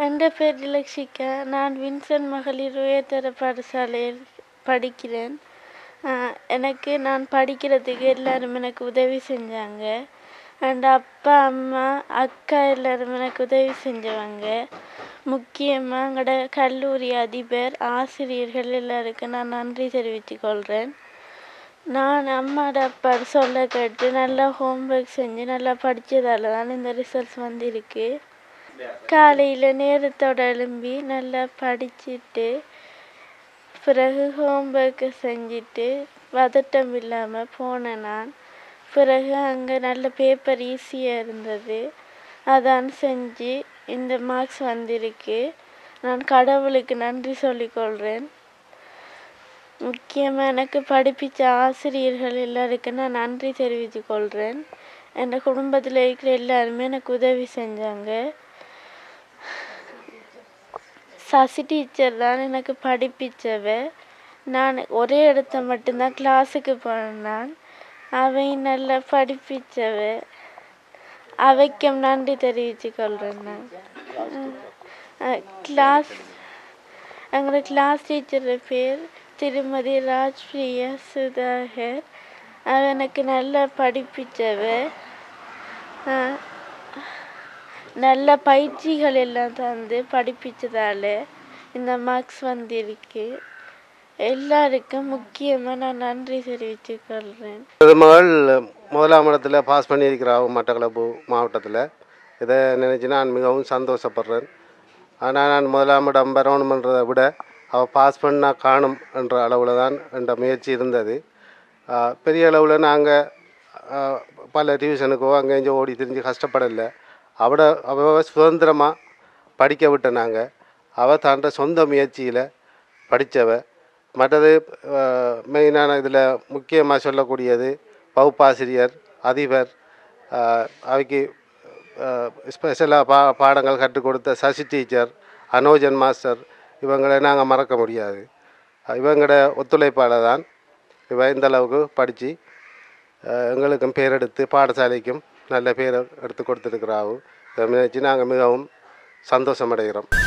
என் பேர் இலக்ஷிகா நான் வின்சென்ட் மகளிர் உயர்தர பாடசாலையில் படிக்கிறேன் ஆஹ் எனக்கு நான் படிக்கிறதுக்கு எல்லாரும் எனக்கு உதவி செஞ்சாங்க அண்ட் அப்பா அம்மா அக்கா எல்லாரும் எனக்கு உதவி செஞ்சவங்க முக்கியமாக எங்களோட கல்லூரி அதிபர் ஆசிரியர்கள் எல்லாருக்கும் நான் நன்றி தெரிவித்துக் கொள்கிறேன் நான் அம்மாட அப்பா சொல்ல கேட்டு நல்லா ஹோம்ஒர்க் செஞ்சு நல்லா படித்ததால தான் இந்த ரிசல்ட்ஸ் வந்திருக்கு காலையில் நேரத்தோட எழும்பி நல்லா படிச்சுட்டு பிறகு ஹோம்ஒர்க்கு செஞ்சுட்டு பதட்டம் இல்லாமல் போனேன் நான் பிறகு அங்கே நல்ல பேப்பர் ஈஸியாக இருந்தது அதான் செஞ்சு இந்த மார்க்ஸ் வந்திருக்கு நான் கடவுளுக்கு நன்றி சொல்லிக்கொள்கிறேன் முக்கியமாக எனக்கு படிப்பிச்ச ஆசிரியர்கள் எல்லாருக்கும் நான் நன்றி தெரிவித்துக் கொள்கிறேன் என் குடும்பத்தில் இருக்கிற எல்லாருமே எனக்கு உதவி செஞ்சாங்க சசி டீச்சர் தான் எனக்கு படிப்பிச்சவ நான் ஒரே இடத்த மட்டும்தான் கிளாஸுக்கு போனேன் அவை நல்லா படிப்பிச்சவ அவைக்கும் நன்றி தெரிவித்துக் கொள்கிறேன் நான் கிளாஸ் எங்களோட கிளாஸ் டீச்சர் பேர் திருமதி ராஜ்பிரியா சுதாகர் அவ எனக்கு நல்லா படிப்பிச்சவ அஹ், நல்ல பயிற்சிகள் எல்லாம் தந்து படிப்பிச்சதால இந்த மார்க்ஸ் வந்திருக்கு எல்லாருக்கும் முக்கியமாக நான் நன்றி தெரிவித்துக் கொள்கிறேன் இது மகள் முதலாம் இடத்துல பாஸ் பண்ணியிருக்கிறா மட்டக்களப்பு மாவட்டத்தில் இதை நினச்சி நான் மிகவும் சந்தோஷப்படுறேன் ஆனால் நான் முதலாம் இடம் பெறணுமன்றதை விட அவள் பாஸ் பண்ணா காணும் என்ற அளவில் தான் என்ற முயற்சி இருந்தது ஆஹ் பெரிய அளவில் நாங்கள் பல டிவிஷனுக்கோ அங்கே இங்கே ஓடி திரிஞ்சு கஷ்டப்படலை அவட அவ சுதந்திரமாக படிக்க விட்ட நாங்கள் அவள் தாண்ட சொந்த முயற்சியில் படித்தவ மற்றது மெயினான இதில் முக்கியமாக சொல்லக்கூடியது வகுப்பாசிரியர் அதிபர் ஆஹ் அவைக்கு ஸ்பெஷலாக பா பாடங்கள் கற்றுக் கொடுத்த சசி டீச்சர் அனோஜன் மாஸ்டர் இவங்களை நாங்கள் மறக்க முடியாது இவங்களோட ஒத்துழைப்பால் தான் இவ இந்த அளவுக்கு படித்து எங்களுக்கும் பேர் எடுத்து பாடசாலைக்கும் நல்ல பேர் எடுத்து கொடுத்துருக்குறாவும் இதை நினைச்சு நாங்கள் மிகவும் சந்தோஷமடைகிறோம்